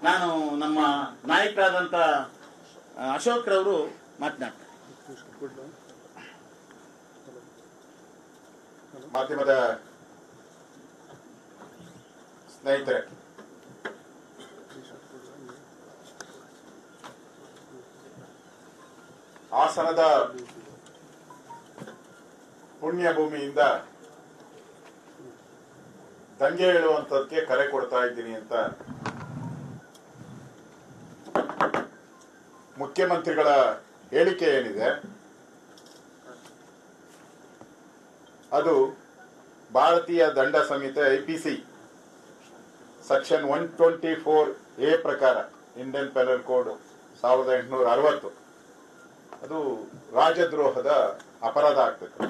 ನಾನು ನಮ್ಮ ನಾಯಕರಾದಂಥ ಅಶೋಕ್ ರವರು ಮಾತನಾಡ್ತಾರೆ ಮಾಧ್ಯಮದ ಸ್ನೇಹಿತರೆ ಹಾಸನದ ಪುಣ್ಯ ಭೂಮಿಯಿಂದ ದಂಗೆ ಹೇಳುವಂತದಕ್ಕೆ ಕರೆ ಕೊಡ್ತಾ ಇದ್ದೀನಿ ಅಂತ ಮುಖ್ಯಮಂತ್ರಿಗಳ ಹೇಳಿಕೆ ಏನಿದೆ ಅದು ಭಾರತೀಯ ದಂಡ ಸಂಹಿತೆ IPC section one twenty four A ಪ್ರಕಾರ ಇಂಡಿಯನ್ ಪೆನಲ್ ಕೋಡ್ ಸಾವಿರದ ಎಂಟುನೂರ ಅರವತ್ತು ಅದು ರಾಜದ್ರೋಹದ ಅಪರಾಧ ಆಗ್ತದೆ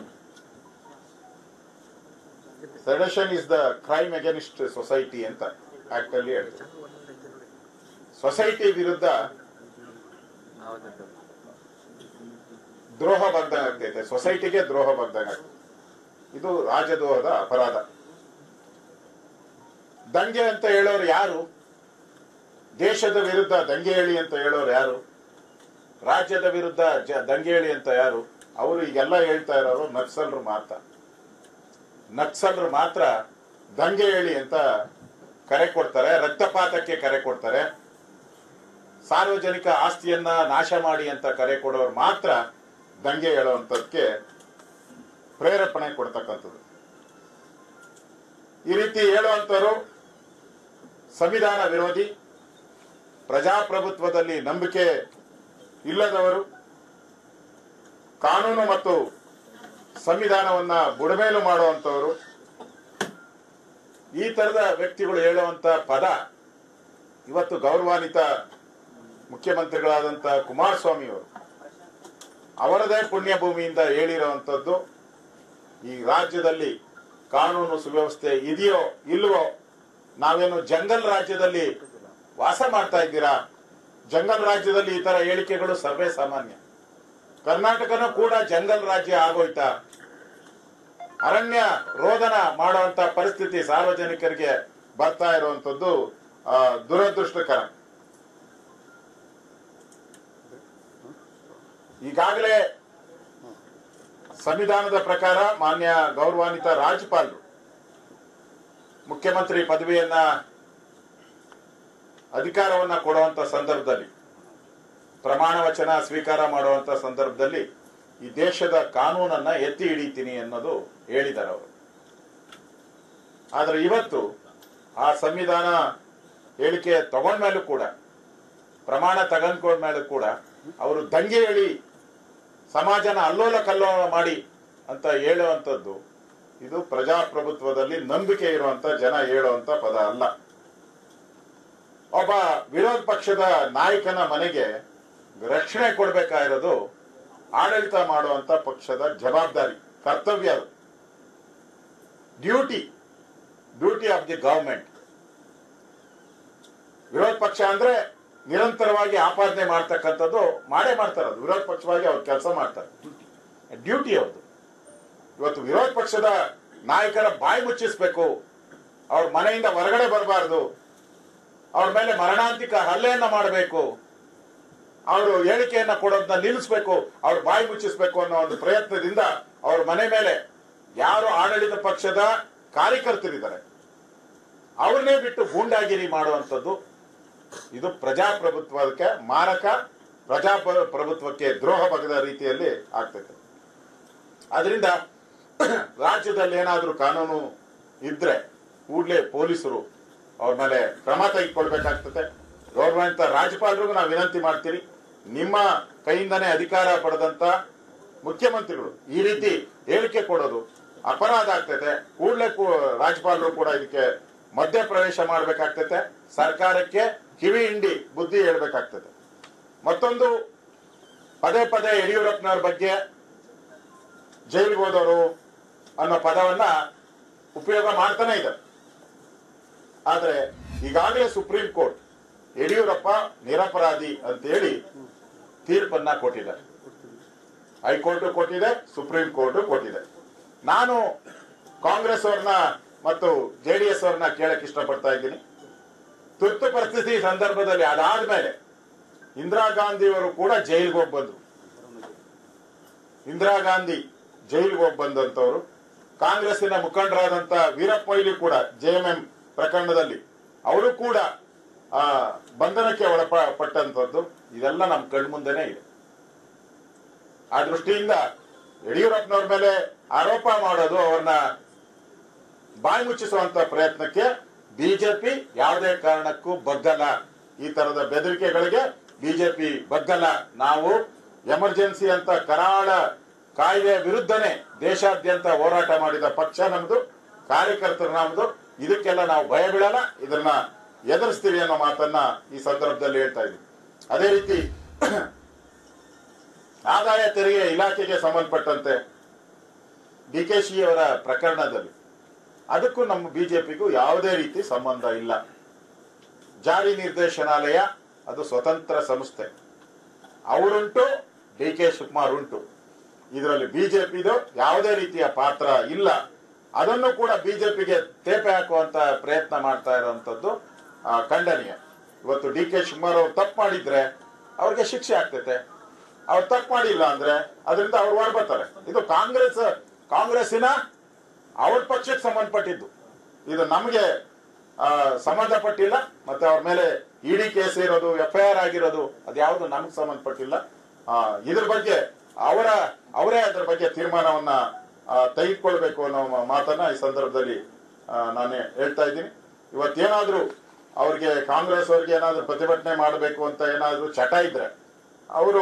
sedition is the crime against society ಅಂತ ಆಕ್ಟ್ ಅಲ್ಲಿ ಹೇಳ್ತಾರೆ ಸೊಸೈಟಿ ವಿರುದ್ಧ ದ್ರೋಹ ಬಗ್ದಂಗ ಆಗ್ತೈತೆ ಸೊಸೈಟಿಗೆ ದ್ರೋಹ ಬಗ್ದಂಗ ಆಗ್ತೈತೆ ಇದು ರಾಜದ್ರೋಹದ ಅಪರಾಧ ದಂಗೆ ಅಂತ ಹೇಳೋರು ಯಾರು ದೇಶದ ವಿರುದ್ಧ ದಂಗೆ ಹೇಳಿ ಅಂತ ಹೇಳೋರು ಯಾರು ರಾಜ್ಯದ ವಿರುದ್ಧ ಜ- ದಂಗೆ ಹೇಳಿ ಅಂತ ಯಾರು ಅವರು ಈಗೆಲ್ಲ ಹೇಳ್ತಾ ಇರೋರು ನಕ್ಸಲರು ಮಾತ್ರ ನಕ್ಸಲರು ಮಾತ್ರ ದಂಗೆ ಹೇಳಿ ಅಂತ ಕರೆ ಕೊಡ್ತಾರೆ ರಕ್ತಪಾತಕ್ಕೆ ಕರೆ ಕೊಡ್ತಾರೆ ಸಾರ್ವಜನಿಕ ಆಸ್ತಿಯನ್ನ ನಾಶ ಮಾಡಿ ಅಂತ ಕರೆ ಕೊಡೋರು ಮಾತ್ರ ದಂಗೆ ಹೇಳುವಂತದಕ್ಕೆ ಪ್ರೇರೇಪಣೆ ಕೊಡ್ತಕ್ಕಂಥದ್ದು ಈ ರೀತಿ ಹೇಳುವಂತವರು ಸಂವಿಧಾನ ವಿರೋಧಿ ಪ್ರಜಾಪ್ರಭುತ್ವದಲ್ಲಿ ನಂಬಿಕೆ ಇಲ್ಲದವರು ಕಾನೂನು ಮತ್ತು ಸಂವಿಧಾನವನ್ನ ಬುಡಮೇಲು ಮಾಡುವಂತವರು ಈ ತರದ ವ್ಯಕ್ತಿಗಳು ಹೇಳುವಂತ ಪದ ಇವತ್ತು ಗೌರವಾನ್ವಿತ ಮುಖ್ಯಮಂತ್ರಿಗಳಾದಂತ ಕುಮಾರಸ್ವಾಮಿ ಅವರು ಅವರದೇ ಪುಣ್ಯಭೂಮಿಯಿಂದ ಹೇಳಿರುವಂತದ್ದು ಈ ರಾಜ್ಯದಲ್ಲಿ ಕಾನೂನು ಸುವ್ಯವಸ್ಥೆ ಇದೆಯೋ ಇಲ್ವೋ ನಾವೇನು ಜಂಗಲ್ ರಾಜ್ಯದಲ್ಲಿ ವಾಸ ಮಾಡ್ತಾ ಇದ್ದೀರಾ ಜಂಗಲ್ ರಾಜ್ಯದಲ್ಲಿ ಈ ತರ ಹೇಳಿಕೆಗಳು ಸರ್ವೇ ಸಾಮಾನ್ಯ ಕರ್ನಾಟಕನೂ ಕೂಡ ಜಂಗಲ್ ರಾಜ್ಯ ಆಗೋಯ್ತಾ ಅರಣ್ಯ ರೋದನ ಮಾಡುವಂತ ಪರಿಸ್ಥಿತಿ ಸಾರ್ವಜನಿಕರಿಗೆ ಬರ್ತಾ ಇರುವಂತದ್ದು ಆ, ದುರದೃಷ್ಟಕರ ಈಗಾಗಲೇ ಸಂವಿಧಾನದ ಪ್ರಕಾರ ಮಾನ್ಯ ಗೌರವಾನ್ವಿತ ರಾಜ್ಯಪಾಲರು ಮುಖ್ಯಮಂತ್ರಿ ಪದವಿಯನ್ನ ಅಧಿಕಾರವನ್ನ ಕೊಡುವಂತ ಸಂದರ್ಭದಲ್ಲಿ ಪ್ರಮಾಣ ವಚನ ಸ್ವೀಕಾರ ಮಾಡುವಂತ ಸಂದರ್ಭದಲ್ಲಿ ಈ ದೇಶದ ಕಾನೂನನ್ನ ಎತ್ತಿ ಹಿಡಿತೀನಿ ಅನ್ನೋದು ಹೇಳಿದ್ದಾರೆ ಅವರು ಆದ್ರೆ ಇವತ್ತು ಆ ಸಂವಿಧಾನ ಹೇಳಿಕೆ ತಗೊಂಡ್ಮೇಲೂ ಕೂಡ ಪ್ರಮಾಣ ತಗೊಂಡ್ಕೊಂಡ್ಮೇಲೂ ಕೂಡ ಅವರು ದಂಗೆ ಹೇಳಿ ಸಮಾಜನ ಅಲ್ಲೋಲ ಕಲ್ಲೋಲ ಮಾಡಿ ಅಂತ ಹೇಳುವಂಥದ್ದು ಇದು ಪ್ರಜಾಪ್ರಭುತ್ವದಲ್ಲಿ ನಂಬಿಕೆ ಇರುವಂತ ಜನ ಹೇಳುವಂತ ಪದ ಅಲ್ಲ ಒಬ್ಬ ವಿರೋಧ ಪಕ್ಷದ ನಾಯಕನ ಮನೆಗೆ ರಕ್ಷಣೆ ಕೊಡಬೇಕಾಗಿರೋದು ಆಡಳಿತ ಮಾಡುವಂತ ಪಕ್ಷದ ಜವಾಬ್ದಾರಿ ಕರ್ತವ್ಯ ಅದು duty duty of the government ವಿರೋಧ ಪಕ್ಷ ಅಂದ್ರೆ ನಿರಂತರವಾಗಿ ಆಪಾದನೆ ಮಾಡ್ತಕ್ಕಂಥದ್ದು ಮಾಡೇ ಮಾಡ್ತಾರೆ ಅದು ವಿರೋಧ ಪಕ್ಷವಾಗಿ ಅವ್ರು ಕೆಲಸ ಮಾಡ್ತಾರೆ ಡ್ಯೂಟಿ ಅವ್ರದ್ದು ಇವತ್ತು ವಿರೋಧ ಪಕ್ಷದ ನಾಯಕರ ಬಾಯಿ ಮುಚ್ಚಿಸ್ಬೇಕು ಅವ್ರ ಮನೆಯಿಂದ ಹೊರಗಡೆ ಬರಬಾರ್ದು ಅವ್ರ ಮೇಲೆ ಮರಣಾಂತಿಕ ಹಲ್ಲೆಯನ್ನ ಮಾಡಬೇಕು ಅವರು ಹೇಳಿಕೆಯನ್ನ ಕೊಡೋದನ್ನ ನಿಲ್ಲಿಸಬೇಕು ಅವ್ರ ಬಾಯಿ ಮುಚ್ಚಿಸ್ಬೇಕು ಅನ್ನೋ ಒಂದು ಪ್ರಯತ್ನದಿಂದ ಅವ್ರ ಮನೆ ಮೇಲೆ ಯಾರು ಆಡಳಿತ ಪಕ್ಷದ ಕಾರ್ಯಕರ್ತರಿದ್ದಾರೆ ಅವ್ರನ್ನೇ ಬಿಟ್ಟು ಗೂಂಡಾಗಿರಿ ಮಾಡುವಂಥದ್ದು ಇದು ಪ್ರಜಾಪ್ರಭುತ್ವಕ್ಕೆ ಮಾರಕ ಪ್ರಜಾಪ್ರಭುತ್ವಕ್ಕೆ ದ್ರೋಹ ಬಗೆದ ರೀತಿಯಲ್ಲಿ ಆಗ್ತೈತೆ ಆದ್ರಿಂದ ರಾಜ್ಯದಲ್ಲಿ ಏನಾದ್ರೂ ಕಾನೂನು ಇದ್ರೆ ಕೂಡಲೇ ಪೊಲೀಸರು ಅವ್ರ ಮೇಲೆ ಕ್ರಮ ತೆಗೆದುಕೊಳ್ಬೇಕಾಗ್ತದೆ ಗೌರವಾನ್ವಿತ ರಾಜ್ಯಪಾಲರಿಗೂ ನಾವು ವಿನಂತಿ ಮಾಡ್ತೀರಿ ನಿಮ್ಮ ಕೈಯಿಂದನೇ ಅಧಿಕಾರ ಪಡೆದಂತ ಮುಖ್ಯಮಂತ್ರಿಗಳು ಈ ರೀತಿ ಹೇಳಿಕೆ ಕೊಡೋದು ಅಪರಾಧ ಆಗ್ತೈತೆ ಕೂಡಲೇ ರಾಜ್ಯಪಾಲರು ಕೂಡ ಇದಕ್ಕೆ ಮಧ್ಯ ಪ್ರವೇಶ ಮಾಡಬೇಕಾಗ್ತೈತೆ ಸರ್ಕಾರಕ್ಕೆ ಕಿವಿ ಹಿಂಡಿ ಬುದ್ಧಿ ಹೇಳ್ಬೇಕಾಗ್ತದೆ ಮತ್ತೊಂದು ಪದೇ ಪದೇ ಯಡಿಯೂರಪ್ಪನವ್ರ ಬಗ್ಗೆ ಜೈಲಿಗೆ ಹೋದವರು ಅನ್ನೋ ಪದವನ್ನ ಉಪಯೋಗ ಮಾಡ್ತಾನೆ ಇದೆ ಆದ್ರೆ ಈಗಾಗಲೇ ಸುಪ್ರೀಂ ಕೋರ್ಟ್ ಯಡಿಯೂರಪ್ಪ ನಿರಪರಾಧಿ ಅಂತೇಳಿ ತೀರ್ಪನ್ನ ಕೊಟ್ಟಿದೆ ಹೈಕೋರ್ಟ್ ಕೊಟ್ಟಿದೆ ಸುಪ್ರೀಂ ಕೋರ್ಟ್ ಕೊಟ್ಟಿದೆ ನಾನು ಕಾಂಗ್ರೆಸ್ ಅವ್ರನ್ನ ಮತ್ತು ಜೆಡಿಎಸ್ ಅವ್ರನ್ನ ಕೇಳಕ್ ಇಷ್ಟಪಡ್ತಾ ಇದ್ದೀನಿ ತುರ್ತು ಪರಿಸ್ಥಿತಿ ಸಂದರ್ಭದಲ್ಲಿ ಅದಾದ್ಮೇಲೆ ಇಂದಿರಾ ಗಾಂಧಿಯವರು ಕೂಡ ಜೈಲಿಗೆ ಹೋಗಿ ಬಂದ್ರು ಇಂದಿರಾ ಗಾಂಧಿ ಜೈಲಿಗೆ ಹೋಗಿ ಬಂದಂತವರು ಕಾಂಗ್ರೆಸ್ಸಿನ ಮುಖಂಡರಾದಂತ ವೀರಪ್ಪ ಮೊಯ್ಲಿ ಕೂಡ ಜೆಎಂಎಂ ಪ್ರಕರಣದಲ್ಲಿ ಅವರು ಕೂಡ ಆ, ಬಂಧನಕ್ಕೆ ಒಳಪಟ್ಟಂತದ್ದು ಇದೆಲ್ಲ ನಮ್ಮ ಕಣ್ಮುಂದೆನೇ ಇದೆ ಆ ದೃಷ್ಟಿಯಿಂದ ಯಡಿಯೂರಪ್ಪನವ್ರ ಮೇಲೆ ಆರೋಪ ಮಾಡೋದು ಅವ್ರನ್ನ ಬಾಯಿ ಮುಚ್ಚಿಸುವಂತ ಪ್ರಯತ್ನಕ್ಕೆ ಬಿಜೆಪಿ ಯಾವುದೇ ಕಾರಣಕ್ಕೂ ಬಗ್ಗಲ್ಲ ಈ ತರದ ಬೆದರಿಕೆಗಳಿಗೆ ಬಿಜೆಪಿ ಬಗ್ಗಲ್ಲ ನಾವು ಎಮರ್ಜೆನ್ಸಿ ಅಂತ ಕರಾಳ ಕಾಯ್ದೆ ವಿರುದ್ಧನೇ ದೇಶಾದ್ಯಂತ ಹೋರಾಟ ಮಾಡಿದ ಪಕ್ಷ ನಮ್ದು ಕಾರ್ಯಕರ್ತರು ನಮ್ದು ಇದಕ್ಕೆಲ್ಲ ನಾವು ಭಯ ಬೀಳಲ್ಲ ಇದನ್ನ ಎದುರಿಸ್ತೀವಿ ಅನ್ನೋ ಮಾತನ್ನ ಈ ಸಂದರ್ಭದಲ್ಲಿ ಹೇಳ್ತಾ ಇದ್ದೀವಿ ಅದೇ ರೀತಿ ಆದಾಯ ತೆರಿಗೆ ಇಲಾಖೆಗೆ ಸಂಬಂಧಪಟ್ಟಂತೆ ಡಿ ಕೆ ಶಿ ಅವರ ಪ್ರಕರಣದಲ್ಲಿ ಅದಕ್ಕೂ ನಮ್ಮ ಬಿಜೆಪಿಗೂ ಯಾವುದೇ ರೀತಿ ಸಂಬಂಧ ಇಲ್ಲ ಜಾರಿ ನಿರ್ದೇಶನಾಲಯ ಅದು ಸ್ವತಂತ್ರ ಸಂಸ್ಥೆ ಅವರುಂಟು ಡಿ ಕೆ ಶಿವಕುಮಾರ್ ಉಂಟು ಇದರಲ್ಲಿ ಬಿಜೆಪಿದು ಯಾವುದೇ ರೀತಿಯ ಪಾತ್ರ ಇಲ್ಲ ಅದನ್ನು ಕೂಡ ಬಿಜೆಪಿಗೆ ತೇಪೆ ಹಾಕುವಂತ ಪ್ರಯತ್ನ ಮಾಡ್ತಾ ಇರುವಂತದ್ದು ಆ, ಖಂಡನೀಯ ಇವತ್ತು ಡಿ ಕೆ ಶಿವಕುಮಾರ್ ಅವರು ತಪ್ಪು ಮಾಡಿದ್ರೆ ಅವ್ರಿಗೆ ಶಿಕ್ಷೆ ಆಗ್ತೈತೆ ಅವ್ರು ತಪ್ಪು ಮಾಡಿಲ್ಲ ಅಂದ್ರೆ ಅದರಿಂದ ಅವ್ರು ಹೊರಬರ್ತಾರೆ ಇದು ಕಾಂಗ್ರೆಸ್ ಕಾಂಗ್ರೆಸ್ಸಿನ ಅವ್ರ ಪಕ್ಷಕ್ಕೆ ಸಂಬಂಧಪಟ್ಟಿದ್ದು ಇದು ನಮಗೆ ಆ, ಸಂಬಂಧಪಟ್ಟಿಲ್ಲ ಮತ್ತೆ ಅವ್ರ ಮೇಲೆ ಇಡಿ ಕೇಸ್ ಇರೋದು ಎಫ್ ಐ ಆರ್ ಆಗಿರೋದು ಅದ್ಯಾವುದು ನಮ್ಗೆ ಸಂಬಂಧಪಟ್ಟಿಲ್ಲ ಆ, ಇದ್ರ ಬಗ್ಗೆ ಅವರ ಅವರೇ ಅದ್ರ ಬಗ್ಗೆ ತೀರ್ಮಾನವನ್ನ ಆ, ತೆಗೆದುಕೊಳ್ಬೇಕು ಅನ್ನೋ ಮ- ಮಾತನ್ನ ಈ ಸಂದರ್ಭದಲ್ಲಿ ಆ, ನಾನು ಹೇಳ್ತಾ ಇದ್ದೀನಿ ಇವತ್ತೇನಾದ್ರೂ ಅವ್ರಿಗೆ ಕಾಂಗ್ರೆಸ್ ಅವ್ರಿಗೆ ಏನಾದ್ರೂ ಪ್ರತಿಭಟನೆ ಮಾಡಬೇಕು ಅಂತ ಏನಾದ್ರೂ ಚಟ ಇದ್ರೆ ಅವರು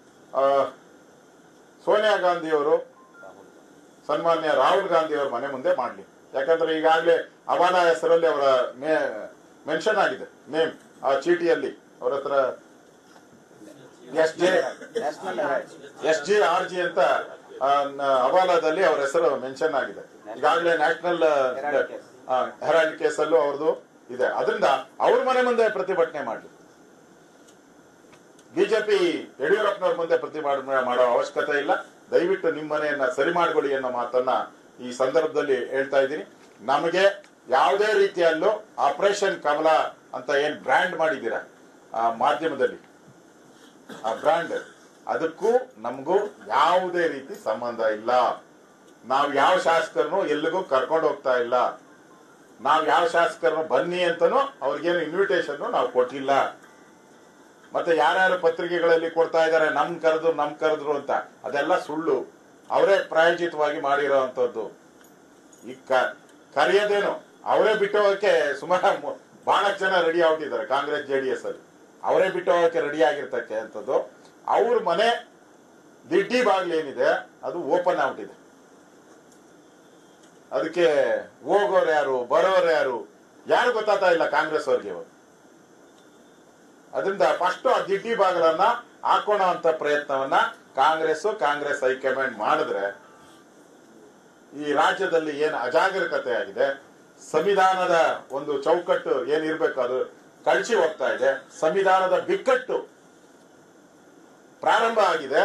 ಸೋನಿಯಾ ಗಾಂಧಿಯವರು ಸನ್ಮಾನ್ಯ ರಾಹುಲ್ ಗಾಂಧಿ ಅವರ ಮನೆ ಮುಂದೆ ಮಾಡಲಿ ಯಾಕಂದ್ರೆ ಈಗಾಗಲೇ ಅವಾನ ಹೆಸರಲ್ಲಿ ಅವರ ಮೆನ್ಷನ್ ಆಗಿದೆ ನೇಮ್ ಆ ಚೀಟಿಯಲ್ಲಿ ಅವರ ಹತ್ರ S J S G R G ಅಂತ ಆ, ನ- ಹವಾಲಾದಲ್ಲಿ ಅವರ ಹೆಸರು ಮೆನ್ಷನ್ ಆಗಿದೆ ಈಗಾಗಲೇ ನ್ಯಾಷನಲ್ ಹೆರಾಲ್ಡ್ ಕೇಸಲ್ಲೂ ಅವ್ರದ್ದು ಇದೆ ಅದರಿಂದ ಅವ್ರ ಮನೆ ಮುಂದೆ ಪ್ರತಿಭಟನೆ ಮಾಡಲಿ ಬಿಜೆಪಿ ಯಡಿಯೂರಪ್ಪನವ್ರ ಮುಂದೆ ಪ್ರತಿಭಟನೆ ಮಾಡೋ ಅವಶ್ಯಕತೆ ಇಲ್ಲ ದಯವಿಟ್ಟು ನಿಮ್ಮ ಮನೆಯನ್ನ ಸರಿ ಮಾಡ್ಕೊಳ್ಳಿ ಅನ್ನೋ ಮಾತನ್ನ ಈ ಸಂದರ್ಭದಲ್ಲಿ ಹೇಳ್ತಾ ಇದ್ದೀನಿ ನಮಗೆ ಯಾವುದೇ ರೀತಿಯಲ್ಲೂ ಆಪರೇಷನ್ ಕಮಲ ಅಂತ ಏನ್ ಬ್ರ್ಯಾಂಡ್ ಮಾಡಿದ್ದೀರಾ ಆ ಮಾಧ್ಯಮದಲ್ಲಿ ಆ ಬ್ರ್ಯಾಂಡ್ ಅದಕ್ಕೂ ನಮಗೂ ಯಾವುದೇ ರೀತಿ ಸಂಬಂಧ ಇಲ್ಲ ನಾವು ಯಾವ ಶಾಸಕರನ್ನು ಎಲ್ಲಿಗೂ ಕರ್ಕೊಂಡು ಹೋಗ್ತಾ ಇಲ್ಲ ನಾವು ಯಾವ ಶಾಸಕರನ್ನು ಬನ್ನಿ ಅಂತನೂ ಅವ್ರಿಗೇನು ಇನ್ವಿಟೇಷನ್ ನಾವು ಕೊಟ್ಟಿಲ್ಲ ಮತ್ತೆ ಯಾರ್ಯಾರು ಪತ್ರಿಕೆಗಳಲ್ಲಿ ಕೊಡ್ತಾ ಇದ್ದಾರೆ ನಮ್ ಕರೆದ್ರು ನಮ್ ಕರೆದ್ರು ಅಂತ ಅದೆಲ್ಲ ಸುಳ್ಳು ಅವರೇ ಪ್ರಾಯೋಜಿತವಾಗಿ ಮಾಡಿರೋವಂಥದ್ದು ಈ ಕ- ಕರೆಯೋದೇನು ಅವರೇ ಬಿಟ್ಟು ಹೋಗಕ್ಕೆ ಸುಮಾರು ಮು- ಬಹಳಷ್ಟು ಜನ ರೆಡಿ ಆಗ್ಬಿಟ್ಟಿದ್ದಾರೆ ಕಾಂಗ್ರೆಸ್ ಜೆ ಡಿ ಎಸ್ ಅಲ್ಲಿ ಅವರೇ ಬಿಟ್ಟು ಹೋಗಕ್ಕೆ ರೆಡಿ ಆಗಿರ್ತಕ್ಕೆ ಅಂತದ್ದು ಅವ್ರ ಮನೆ ದಿಡ್ಡಿ ಬಾಗ್ಲು ಏನಿದೆ ಅದು ಓಪನ್ ಆಗ್ಬಿಟ್ಟಿದೆ ಅದಕ್ಕೆ ಹೋಗೋರು ಯಾರು ಬರೋರು ಯಾರು ಯಾರು ಗೊತ್ತಾಗ್ತಾ ಇಲ್ಲ ಕಾಂಗ್ರೆಸ್ ಅವ್ರಿಗೆ ಇವತ್ತು ಅದರಿಂದ ಫಸ್ಟ್ ಆ ದಿಡ್ಡಿ ಬಾಗಿಲನ್ನ ಹಾಕೋಣ ಅಂತ ಪ್ರಯತ್ನವನ್ನ ಕಾಂಗ್ರೆಸ್ ಕಾಂಗ್ರೆಸ್ ಹೈಕಮಾಂಡ್ ಮಾಡಿದ್ರೆ ಈ ರಾಜ್ಯದಲ್ಲಿ ಏನು ಅಜಾಗರೂಕತೆ ಆಗಿದೆ ಸಂವಿಧಾನದ ಒಂದು ಚೌಕಟ್ಟು ಏನಿರ್ಬೇಕು ಅದು ಕಳಚಿ ಹೋಗ್ತಾ ಇದೆ ಸಂವಿಧಾನದ ಬಿಕ್ಕಟ್ಟು ಪ್ರಾರಂಭ ಆಗಿದೆ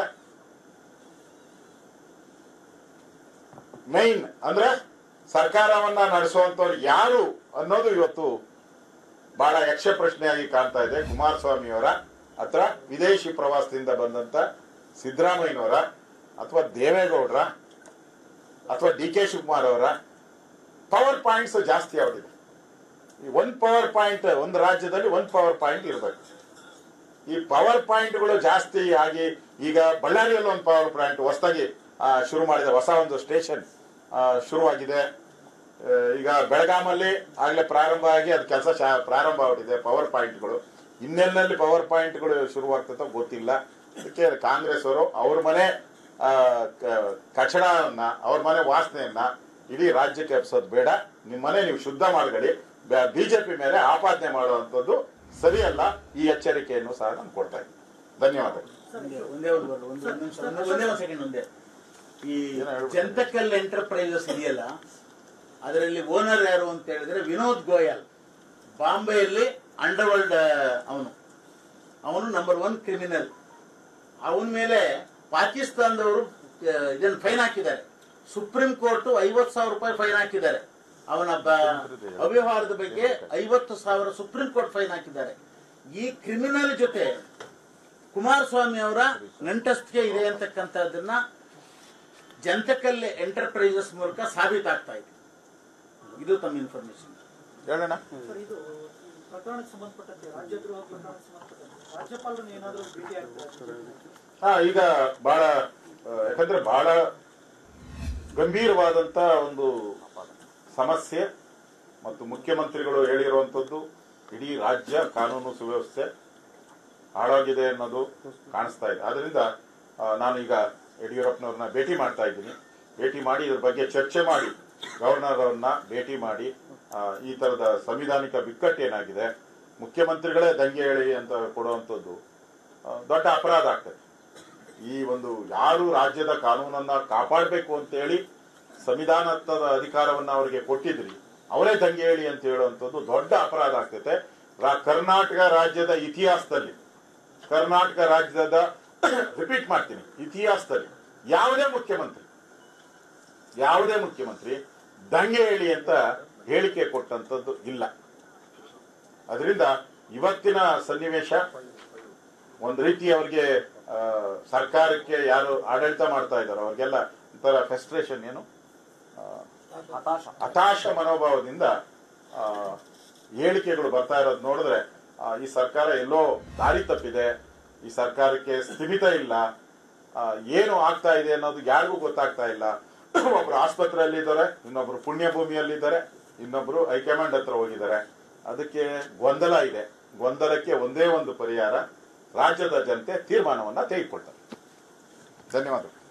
ಮೈನ್ ಅಂದ್ರೆ ಸರ್ಕಾರವನ್ನ ನಡೆಸುವಂತವ್ರು ಯಾರು ಅನ್ನೋದು ಇವತ್ತು ಬಹಳ ಯಕ್ಷ ಪ್ರಶ್ನೆಯಾಗಿ ಕಾಣ್ತಾ ಇದೆ ಕುಮಾರಸ್ವಾಮಿ ಅವರ ಹತ್ರ ವಿದೇಶಿ ಪ್ರವಾಸದಿಂದ ಬಂದಂತ ಸಿದ್ದರಾಮಯ್ಯನವರ ಅಥವಾ ದೇವೇಗೌಡರ ಅಥವಾ ಡಿ ಕೆ ಶಿವಕುಮಾರ್ ಅವರ ಪವರ್ ಪಾಯಿಂಟ್ಸ್ ಜಾಸ್ತಿ ಆಗಿದೆ ಈ ಒಂದ್ ಪವರ್ ಪಾಯಿಂಟ್ ಒಂದು ರಾಜ್ಯದಲ್ಲಿ ಒಂದ್ ಪವರ್ ಪಾಯಿಂಟ್ ಇರಬೇಕು ಈ ಪವರ್ ಪಾಯಿಂಟ್ಗಳು ಜಾಸ್ತಿ ಆಗಿ ಈಗ ಬಳ್ಳಾರಿಯಲ್ಲಿ ಒಂದು ಪವರ್ ಪಾಯಿಂಟ್ ಹೊಸದಾಗಿ ಶುರು ಮಾಡಿದೆ ಹೊಸ ಒಂದು ಸ್ಟೇಷನ್ ಶುರುವಾಗಿದೆ ಆ, ಈಗ ಬೆಳಗಾಮಲ್ಲಿ ಆಗ್ಲೇ ಪ್ರಾರಂಭ ಆಗಿ ಅದು ಕೆಲಸ ಪ್ರಾರಂಭ ಆಗ್ಬಿಟ್ಟಿದೆ ಪವರ್ ಪಾಯಿಂಟ್ಗಳು ಇನ್ನೆಲ್ಲಲ್ಲಿ ಪವರ್ ಪಾಯಿಂಟ್ಗಳು ಶುರುವಾಗ್ತದೋ ಗೊತ್ತಿಲ್ಲ ಅದಕ್ಕೆ ಕಾಂಗ್ರೆಸ್ ಅವರು ಅವ್ರ ಮನೆ ಆ, ಕ- ಕಚಡವನ್ನ ಅವ್ರ ಮನೆ ವಾಸನೆಯನ್ನ ಇಡೀ ರಾಜ್ಯಕ್ಕೆ ಹಬ್ಸೋದು ಬೇಡ ನಿಮ್ಮ ಮನೆ ನೀವು ಶುದ್ಧ ಮಾಡ್ಕೊಳ್ಳಿ ಬಿಜೆಪಿ ಮೇಲೆ ಆಪಾದನೆ ಮಾಡುವಂಥದ್ದು ಸರಿಯಲ್ಲ ಈ ಎಚ್ಚರಿಕೆಯನ್ನು ಸಹ ನಾನು ಕೊಡ್ತಾ ಇದ್ದೀನಿ ಧನ್ಯವಾದಗಳು ಒಂದೇ ಒಂದೇ ಒಂದು word, ಒಂದು ಒಂದು ನಿಮಿಷ ಒಂದು- ಒಂದೇ ಒಂದು ಸೆಕೆಂಡ್ ಒಂದೇ ಈ ಏನೋ ಹೇಳ್ಬಿಡು. ಜಂತಕಲ್ ಎಂಟರ್ಪ್ರೈಸಸ್ ಇದೆಯಲ್ಲ ಅದರಲ್ಲಿ ಓನರ್ ಯಾರು ಅಂತ ಹೇಳಿದ್ರೆ ವಿನೋದ್ ಗೋಯಲ್ ಬಾಂಬೆಯಲ್ಲಿ ಅಂಡರ್ವರ್ಲ್ಡ್ ಅವನು ಅವನು ನಂಬರ್ ಒನ್ ಕ್ರಿಮಿನಲ್ ಅವನ ಮೇಲೆ ಪಾಕಿಸ್ತಾನದವರು ಇದನ್ನು ಫೈನ್ ಹಾಕಿದ್ದಾರೆ ಸುಪ್ರೀಂ ಕೋರ್ಟ್ ಐವತ್ತು ಸಾವಿರ ರೂಪಾಯಿ ಫೈನ್ ಹಾಕಿದ್ದಾರೆ ಅವನ ಬ- ಅವ್ಯವಹಾರದ ಬಗ್ಗೆ ಐವತ್ತು ಸಾವಿರ ಸುಪ್ರೀಂ ಕೋರ್ಟ್ ಫೈನ್ ಹಾಕಿದ್ದಾರೆ ಈ ಕ್ರಿಮಿನಲ್ ಜೊತೆ ಕುಮಾರಸ್ವಾಮಿ ಅವರ ನಂಟಸ್ತಿಗೆ ಇದೆ ಅಂತಕ್ಕಂಥದ್ದನ್ನ ಜಂತಕಲ್ಲಿ ಎಂಟರ್ಪ್ರೈಸಸ್ ಮೂಲಕ ಸಾಬೀತಾಗ್ತಾ ಇದೆ ಇದು ತಮ್ಮ ಇನ್ಫಾರ್ಮೇಶನ್ ಹೇಳೋಣ ಸರ್ ಇದು ಈ ಪ್ರಕರಣಕ್ಕೆ ಸಂಬಂಧಪಟ್ಟಂತೆ ರಾಜ್ಯದ್ರೋಹ ಪ್ರಕರಣಕ್ಕೆ ಸಂಬಂಧಪಟ್ಟಂತೆ ರಾಜ್ಯಪಾಲರನ್ನು ಏನಾದರೂ ಭೇಟಿ ಆಗ್ತಾರೆ ಹಾ ಈಗ ಬಹಳ ಆ, ಯಾಕಂದ್ರೆ ಬಹಳ ಗಂಭೀರವಾದಂತ ಒಂದು ಸಮಸ್ಯೆ ಮತ್ತು ಮುಖ್ಯಮಂತ್ರಿಗಳು ಹೇಳಿರುವಂತದ್ದು ಇಡೀ ರಾಜ್ಯ ಕಾನೂನು ಸುವ್ಯವಸ್ಥೆ ಹಾಳಾಗಿದೆ ಅನ್ನೋದು ಕಾಣಿಸ್ತಾ ಇದೆ ಆದ್ರಿಂದ ಆ, ನಾನೀಗ ಯಡಿಯೂರಪ್ಪನವ್ರನ್ನ ಭೇಟಿ ಮಾಡ್ತಾ ಇದ್ದೀನಿ ಭೇಟಿ ಮಾಡಿ ಇದ್ರ ಬಗ್ಗೆ ಚರ್ಚೆ ಮಾಡಿ ಗವರ್ನರ್ ಅವ್ರನ್ನ ಭೇಟಿ ಮಾಡಿ ಆ, ಈ ತರದ ಸಂವಿಧಾನಿಕ ಬಿಕ್ಕಟ್ಟೇನಾಗಿದೆ ಮುಖ್ಯಮಂತ್ರಿಗಳೇ ದಂಗೆ ಹೇಳಿ ಅಂತ ಕೊಡುವಂಥದ್ದು ಆ, ದೊಡ್ಡ ಅಪರಾಧ ಆಗ್ತದೆ ಈ ಒಂದು ಯಾರು ರಾಜ್ಯದ ಕಾನೂನನ್ನ ಕಾಪಾಡಬೇಕು ಅಂತೇಳಿ ಸಂವಿಧಾನದ ಅಧಿಕಾರವನ್ನ ಅವರಿಗೆ ಕೊಟ್ಟಿದ್ರಿ ಅವರೇ ದಂಗೆ ಹೇಳಿ ಅಂತ ಹೇಳುವಂಥದ್ದು ದೊಡ್ಡ ಅಪರಾಧ ಆಗ್ತೈತೆ ರಾ- ಕರ್ನಾಟಕ ರಾಜ್ಯದ ಇತಿಹಾಸದಲ್ಲಿ ಕರ್ನಾಟಕ ರಾಜ್ಯದ ರಿಪೀಟ್ ಮಾಡ್ತೀನಿ ಇತಿಹಾಸದಲ್ಲಿ ಯಾವುದೇ ಮುಖ್ಯಮಂತ್ರಿ ಯಾವುದೇ ಮುಖ್ಯಮಂತ್ರಿ ದಂಗೆ ಹೇಳಿ ಅಂತ ಹೇಳಿಕೆ ಕೊಟ್ಟಂತದ್ದು ಇಲ್ಲ ಅದರಿಂದ ಇವತ್ತಿನ ಸನ್ನಿವೇಶ ಒಂದು ರೀತಿ ಅವ್ರಿಗೆ ಆ, ಸರ್ಕಾರಕ್ಕೆ ಯಾರು ಆಡಳಿತ ಮಾಡ್ತಾ ಇದ್ದಾರೋ ಅವ್ರಿಗೆಲ್ಲ ಒಂಥರ ಫೆಸ್ಟ್ರೇಷನ್ ಏನು ಆ, ಹತಾಶ ಮನೋಭಾವದಿಂದ ಆ, ಹೇಳಿಕೆಗಳು ಬರ್ತಾ ಇರೋದು ನೋಡಿದ್ರೆ ಆ, ಈ ಸರ್ಕಾರ ಎಲ್ಲೋ ದಾರಿ ತಪ್ಪಿದೆ ಈ ಸರ್ಕಾರಕ್ಕೆ ಸ್ಥಿಮಿತ ಇಲ್ಲ ಆ, ಏನು ಆಗ್ತಾ ಇದೆ ಅನ್ನೋದು ಯಾರಿಗೂ ಗೊತ್ತಾಗ್ತಾ ಇಲ್ಲ ಒಬ್ರು ಆಸ್ಪತ್ರೆಯಲ್ಲಿ ಇದ್ದಾರೆ ಇನ್ನೊಬ್ರು ಪುಣ್ಯ ಭೂಮಿಯಲ್ಲಿದ್ದಾರೆ ಇನ್ನೊಬ್ರು ಹೈಕಮಾಂಡ್ ಹತ್ರ ಹೋಗಿದ್ದಾರೆ ಅದಕ್ಕೆ ಗೊಂದಲ ಇದೆ ಗೊಂದಲಕ್ಕೆ ಒಂದೇ ಒಂದು ಪರಿಹಾರ ರಾಜ್ಯದ ಜನತೆ ತೀರ್ಮಾನವನ್ನ ತೆಗೆದುಕೊಳ್ತಾರೆ ಧನ್ಯವಾದಗಳು